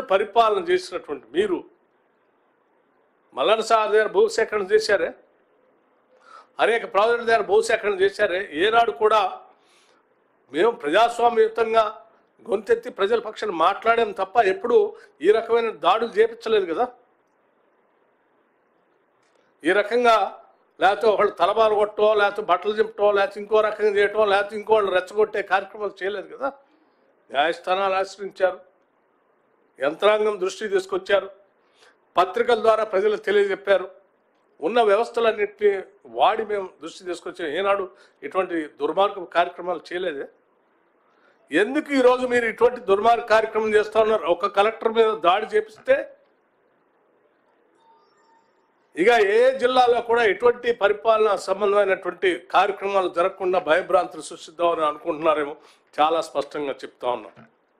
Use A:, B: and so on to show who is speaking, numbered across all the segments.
A: పరిపాలన చేసినటువంటి మీరు మల్లన్న సార్ దగ్గర భూసేకరణ చేశారే అనేక ప్రాజెక్టుల దగ్గర భూసేకరణ చేశారే ఏనాడు కూడా మేము ప్రజాస్వామ్యయుతంగా గొంతెత్తి ప్రజల పక్షాన మాట్లాడాం తప్ప ఎప్పుడు ఈ రకమైన దాడులు చేపించలేదు కదా ఈ రకంగా లేకపోతే ఒకళ్ళు తలబాలు కొట్టో లేకపోతే బట్టలు చింపటో లేకపోతే ఇంకో రకంగా చేయటం లేకపోతే ఇంకోళ్ళు రెచ్చగొట్టే కార్యక్రమాలు చేయలేదు కదా న్యాయస్థానాలు ఆశ్రయించారు యంత్రాంగం దృష్టి తీసుకొచ్చారు పత్రికల ద్వారా ప్రజలకు తెలియజెప్పారు ఉన్న వ్యవస్థలన్నింటినీ వాడి మేము దృష్టి తీసుకొచ్చాం ఏనాడు ఇటువంటి దుర్మార్గ కార్యక్రమాలు చేయలేదే ఎందుకు ఈరోజు మీరు ఇటువంటి దుర్మార్గ కార్యక్రమం చేస్తా ఉన్నారు ఒక కలెక్టర్ మీద దాడి చేపిస్తే ఇక ఏ జిల్లాలో కూడా ఎటువంటి పరిపాలన సంబంధమైనటువంటి కార్యక్రమాలు జరగకుండా భయభ్రాంతులు సృష్టిద్దామని అనుకుంటున్నారేమో చాలా స్పష్టంగా చెప్తా ఉన్నాం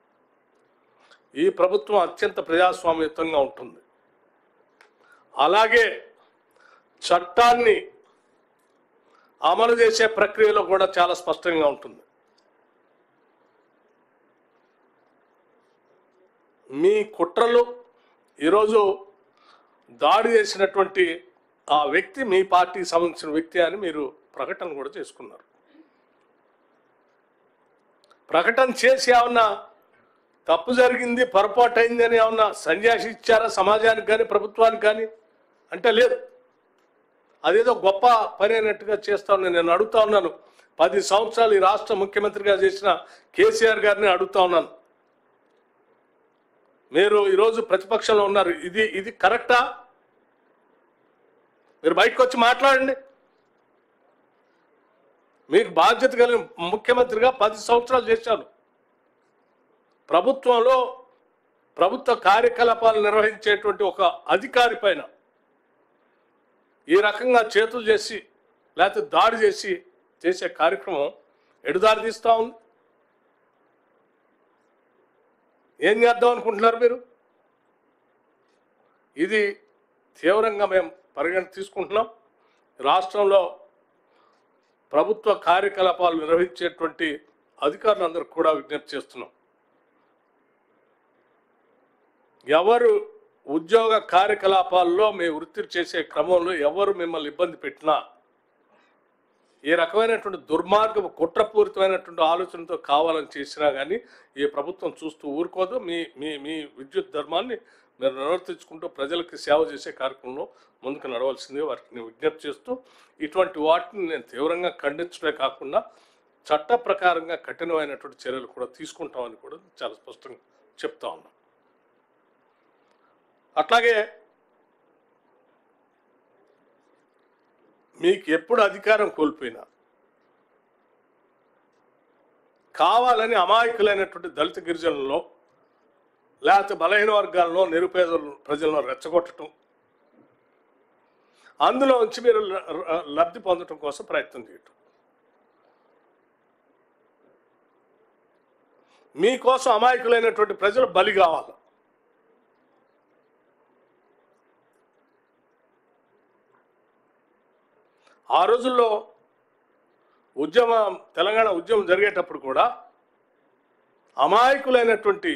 A: ఈ ప్రభుత్వం అత్యంత ప్రజాస్వామ్యయుతంగా ఉంటుంది అలాగే చట్టాన్ని అమలు చేసే ప్రక్రియలో కూడా చాలా స్పష్టంగా ఉంటుంది మీ కుట్రలు ఈరోజు దాడి చేసినటువంటి ఆ వ్యక్తి మీ పార్టీకి సంబంధించిన వ్యక్తి అని మీరు ప్రకటన కూడా చేసుకున్నారు ప్రకటన చేసి ఏమన్నా తప్పు జరిగింది పొరపాటు అయింది అని ఏమన్నా సన్యాసి ఇచ్చారా సమాజానికి కానీ ప్రభుత్వానికి కానీ అంటే లేదు అదేదో గొప్ప పని అయినట్టుగా చేస్తా ఉన్నాను నేను అడుగుతా ఉన్నాను పది సంవత్సరాలు ఈ రాష్ట్ర ముఖ్యమంత్రిగా చేసిన కేసీఆర్ గారిని అడుగుతా ఉన్నాను మీరు ఈరోజు ప్రతిపక్షంలో ఉన్నారు ఇది ఇది కరెక్టా మీరు బయటకు వచ్చి మాట్లాడండి మీకు బాధ్యత కలిగిన ముఖ్యమంత్రిగా పది సంవత్సరాలు చేశాను ప్రభుత్వంలో ప్రభుత్వ కార్యకలాపాలు నిర్వహించేటువంటి ఒక అధికారి పైన ఈ రకంగా చేతులు చేసి లేకపోతే దాడి చేసి చేసే కార్యక్రమం ఎడుదారి తీస్తూ ఉంది ఏం చేద్దాం అనుకుంటున్నారు మీరు ఇది తీవ్రంగా మేము పరిగణ తీసుకుంటున్నాం రాష్ట్రంలో ప్రభుత్వ కార్యకలాపాలు నిర్వహించేటువంటి అధికారులందరూ కూడా విజ్ఞప్తి చేస్తున్నాం ఎవరు ఉద్యోగ కార్యకలాపాల్లో మీ వృత్తి చేసే క్రమంలో ఎవరు మిమ్మల్ని ఇబ్బంది పెట్టినా ఈ రకమైనటువంటి దుర్మార్గపు కుట్రపూరితమైనటువంటి ఆలోచనతో కావాలని చేసినా కానీ ఈ ప్రభుత్వం చూస్తూ ఊరుకోదు మీ మీ మీ విద్యుత్ ధర్మాన్ని మీరు నిర్వర్తించుకుంటూ ప్రజలకి సేవ చేసే కార్యక్రమంలో ముందుకు నడవలసింది వారికి నేను విజ్ఞప్తి చేస్తూ ఇటువంటి వాటిని నేను తీవ్రంగా ఖండించడమే కాకుండా చట్ట ప్రకారంగా కఠినమైనటువంటి చర్యలు కూడా తీసుకుంటామని కూడా చాలా స్పష్టంగా చెప్తా ఉన్నాం అట్లాగే మీకు ఎప్పుడు అధికారం కోల్పోయినా కావాలని అమాయకులైనటువంటి దళిత గిరిజనుల్లో లేకపోతే బలహీన వర్గాల్లో నిరుపేద ప్రజలను రెచ్చగొట్టడం అందులో నుంచి మీరు ల- ల- లబ్ధి పొందడం కోసం ప్రయత్నం చేయటం మీకోసం అమాయకులైనటువంటి ప్రజలు బలి కావాలి ఆ రోజుల్లో ఉద్యమం తెలంగాణ ఉద్యమం జరిగేటప్పుడు కూడా అమాయకులైనటువంటి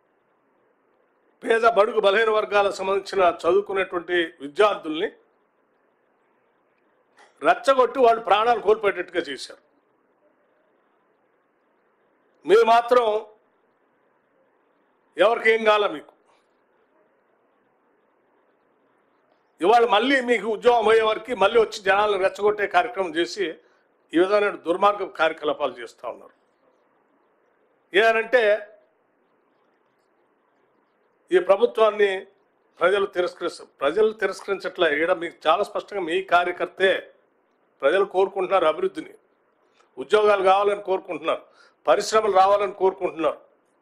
A: పేద బడుగు బలహీన వర్గాలకు సంబంధించిన చదువుకునేటువంటి విద్యార్థుల్ని రెచ్చగొట్టి వాళ్ళు ప్రాణాలు కోల్పోయేటట్టుగా చేశారు మీరు మాత్రం ఎవరికి ఏం కాల మీకు ఇవాళ మళ్ళీ మీకు ఉద్యోగం అయ్యే వరకు మళ్ళీ వచ్చి జనాలను రెచ్చగొట్టే కార్యక్రమం చేసి ఈ విధమైన దుర్మార్గ కార్యకలాపాలు చేస్తూ ఉన్నారు ఏనంటే ఈ ప్రభుత్వాన్ని ప్రజలు తిరస్కరిస్తారు ప్రజలు తిరస్కరించట్లే ఈడ మీకు చాలా స్పష్టంగా మీ కార్యకర్తే ప్రజలు కోరుకుంటున్నారు అభివృద్ధిని ఉద్యోగాలు కావాలని కోరుకుంటున్నారు పరిశ్రమలు రావాలని కోరుకుంటున్నారు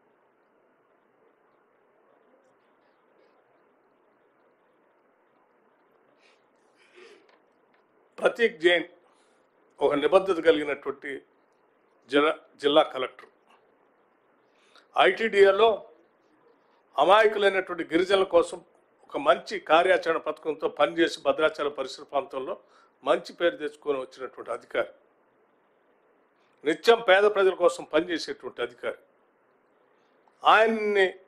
A: ప్రతీక్ జైన్ ఒక నిబద్ధత కలిగినటువంటి జిల్లా జిల్లా కలెక్టర్ ఐటీడీఏలో అమాయకులైనటువంటి గిరిజనుల కోసం ఒక మంచి కార్యాచరణ పథకంతో పనిచేసి భద్రాచలం పరిసర ప్రాంతంలో మంచి పేరు తెచ్చుకొని వచ్చినటువంటి అధికారి నిత్యం పేద ప్రజల కోసం పనిచేసేటువంటి అధికారి ఆయన్ని